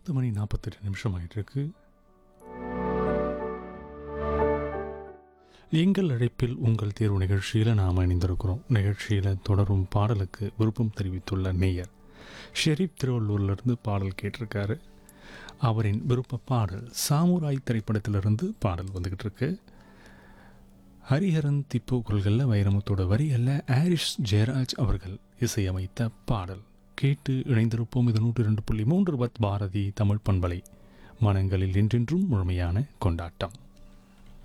பத்து மணி நாற்பத்தெட்டு நிமிஷம் ஆயிட்டிருக்கு எங்கள் அழைப்பில் உங்கள் தேர்வு நிகழ்ச்சியில் நாம் இணைந்திருக்கிறோம் நிகழ்ச்சியில் தொடரும் பாடலுக்கு விருப்பம் தெரிவித்துள்ள நேயர் ஷெரீப் திருவள்ளூர்லேருந்து பாடல் கேட்டிருக்காரு அவரின் விருப்ப பாடல் சாமுராய் திரைப்படத்திலிருந்து பாடல் வந்துக்கிட்டு இருக்கு ஹரிஹரன் திப்பு குரல்களில் வைரமுத்தோட வரிகளில் ஆரிஷ் ஜெயராஜ் அவர்கள் இசையமைத்த பாடல் கேட்டு இணைந்திருப்போம் இது நூற்றி ரெண்டு புள்ளி மூன்று பத் பாரதி தமிழ் பண்பலை மனங்களில் என்றென்றும் முழுமையான கொண்டாட்டம்